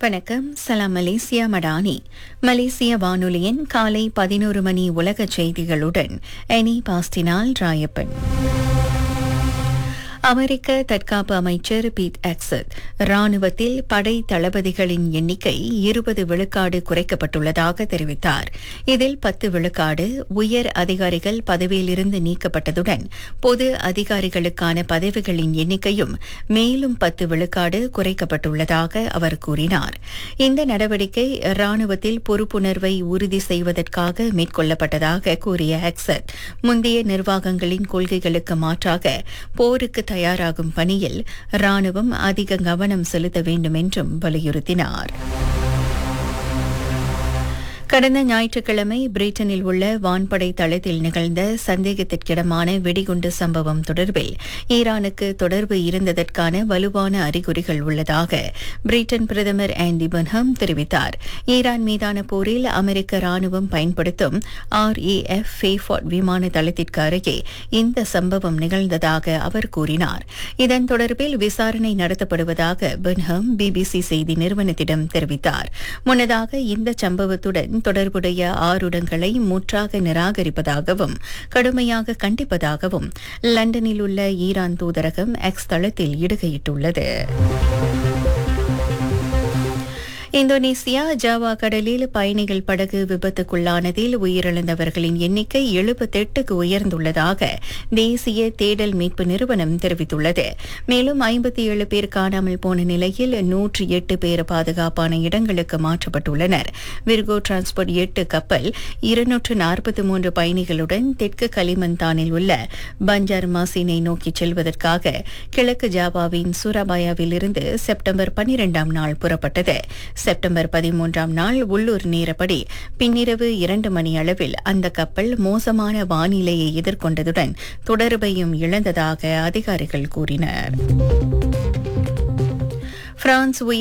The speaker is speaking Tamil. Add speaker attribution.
Speaker 1: வணக்கம் சலாம் மலேசியா மடானி மலேசிய வானொலியின் காலை பதினோரு மணி உலக செய்திகளுடன் எனி பாஸ்டினால் ராயப்பன் அமெரிக்க தற்காப்பு அமைச்சர் பீட் ஆக்சத் ராணுவத்தில் படை தளபதிகளின் எண்ணிக்கை இருபது விழுக்காடு குறைக்கப்பட்டுள்ளதாக தெரிவித்தார் இதில் பத்து விழுக்காடு உயர் அதிகாரிகள் பதவியிலிருந்து நீக்கப்பட்டதுடன் பொது அதிகாரிகளுக்கான பதவிகளின் எண்ணிக்கையும் மேலும் பத்து விழுக்காடு குறைக்கப்பட்டுள்ளதாக அவர் கூறினார் இந்த நடவடிக்கை ராணுவத்தில் பொறுப்புணர்வை உறுதி செய்வதற்காக மேற்கொள்ளப்பட்டதாக கூறிய ஆக்சத் முந்தைய நிர்வாகங்களின் கொள்கைகளுக்கு மாற்றாக போருக்கு தயாராகும் பணியில் ராணுவம் அதிக கவனம் செலுத்த வேண்டும் என்றும் வலியுறுத்தினார் கடந்த ஞாயிற்றுக்கிழமை பிரிட்டனில் உள்ள வான்படை தளத்தில் நிகழ்ந்த சந்தேகத்திற்கிடமான வெடிகுண்டு சம்பவம் தொடர்பில் ஈரானுக்கு தொடர்பு இருந்ததற்கான வலுவான அறிகுறிகள் உள்ளதாக பிரிட்டன் பிரதமர் ஆண்டி பன்ஹம் தெரிவித்தார் ஈரான் மீதான போரில் அமெரிக்க ராணுவம் பயன்படுத்தும் ஆர்ஏஎஃப் ஃபேஃபாட் விமான தளத்திற்கு அருகே இந்த சம்பவம் நிகழ்ந்ததாக அவர் கூறினார் இதன் தொடர்பில் விசாரணை நடத்தப்படுவதாக பன்ஹம் பிபிசி செய்தி நிறுவனத்திடம் தெரிவித்தார் முன்னதாக இந்த சம்பவத்துடன் தொடர்புடைய ஆறுடங்களை முற்றாக நிராகரிப்பதாகவும் கடுமையாக கண்டிப்பதாகவும் லண்டனில் உள்ள ஈரான் தூதரகம் எக்ஸ் தளத்தில் இடுகையிட்டுள்ளது இந்தோனேசியா ஜாவா கடலில் பயணிகள் படகு விபத்துக்குள்ளானதில் உயிரிழந்தவர்களின் எண்ணிக்கை எழுபத்தெட்டுக்கு உயர்ந்துள்ளதாக தேசிய தேடல் மீட்பு நிறுவனம் தெரிவித்துள்ளது மேலும் ஐம்பத்தி ஏழு பேர் காணாமல் போன நிலையில் நூற்றி எட்டு பேர் பாதுகாப்பான இடங்களுக்கு மாற்றப்பட்டுள்ளனர் விர்கோ டிரான்ஸ்போர்ட் எட்டு கப்பல் இருநூற்று நாற்பத்தி மூன்று பயணிகளுடன் தெற்கு களிமந்தானில் உள்ள பஞ்சார் மாசினை நோக்கி செல்வதற்காக கிழக்கு ஜாவாவின் சூராபாயாவில் இருந்து செப்டம்பர் பனிரெண்டாம் நாள் புறப்பட்டது செப்டம்பர் பதிமூன்றாம் நாள் உள்ளூர் நேரப்படி பின்னிரவு இரண்டு மணி அளவில் அந்த கப்பல் மோசமான வானிலையை எதிர்கொண்டதுடன் தொடர்பையும் இழந்ததாக அதிகாரிகள் கூறினர் பிரான்ஸ்